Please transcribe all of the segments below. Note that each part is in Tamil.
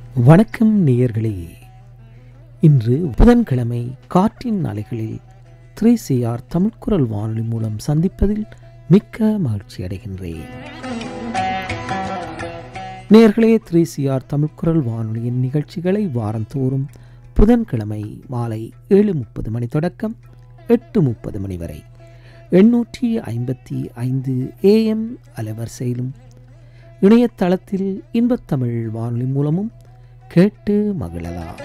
வணக்கம் நேயர்களே இன்று புதன்கிழமை காற்றின் அலைகளில் த்ரீ சிஆர் தமிழ்குரல் வானொலி மூலம் சந்திப்பதில் மிக்க மகிழ்ச்சி அடைகின்றேன் நேயர்களே த்ரீ சிஆர் தமிழ்குரல் வானொலியின் நிகழ்ச்சிகளை வாரந்தோறும் புதன்கிழமை மாலை ஏழு முப்பது மணி தொடக்கம் எட்டு முப்பது மணி வரை எண்ணூற்றி ஐம்பத்தி ஐந்து ஏஎம் அலைவரிசையிலும் இணையதளத்தில் இன்பத்தமிழ் வானொலி மூலமும் கேட்டு மகிழலாம்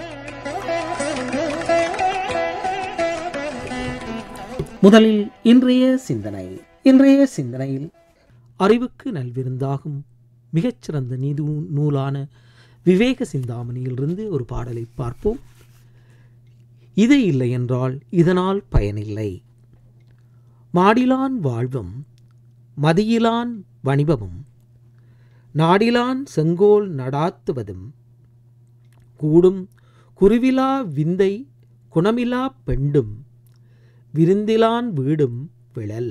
முதலில் இன்றைய சிந்தனை இன்றைய சிந்தனையில் அறிவுக்கு நல்விருந்தாகும் மிகச்சிறந்த நீதி நூலான விவேக சிந்தாமணியிலிருந்து ஒரு பாடலை பார்ப்போம் இது இல்லை என்றால் இதனால் பயனில்லை மாடிலான் வாழ்வும் மதியிலான் வணிபமும் நாடிலான் செங்கோல் நடாத்துவதும் கூடும் குருவிலா விந்தை குணமிலா பெண்டும் விருந்திலான் வீடும் விழல்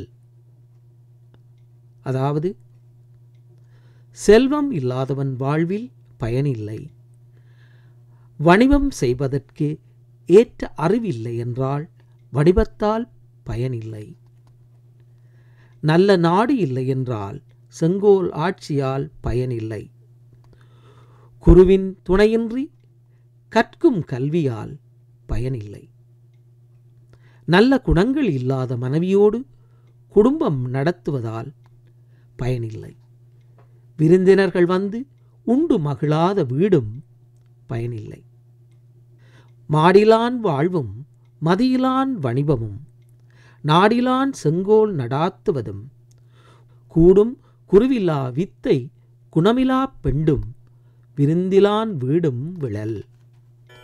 அதாவது செல்வம் இல்லாதவன் வாழ்வில் பயனில்லை வணிபம் செய்வதற்கு ஏற்ற அறிவில்லை என்றால் வடிவத்தால் பயனில்லை நல்ல நாடு இல்லை என்றால் செங்கோல் ஆட்சியால் பயனில்லை குருவின் துணையின்றி கற்கும் கல்வியால் பயனில்லை நல்ல குணங்கள் இல்லாத மனைவியோடு குடும்பம் நடத்துவதால் பயனில்லை விருந்தினர்கள் வந்து உண்டு மகிழாத வீடும் பயனில்லை மாடிலான் வாழ்வும் மதியிலான் வணிபமும் நாடிலான் செங்கோல் நடாத்துவதும் கூடும் குருவிலா வித்தை குணமிலா பெண்டும் விருந்திலான் வீடும் விழல்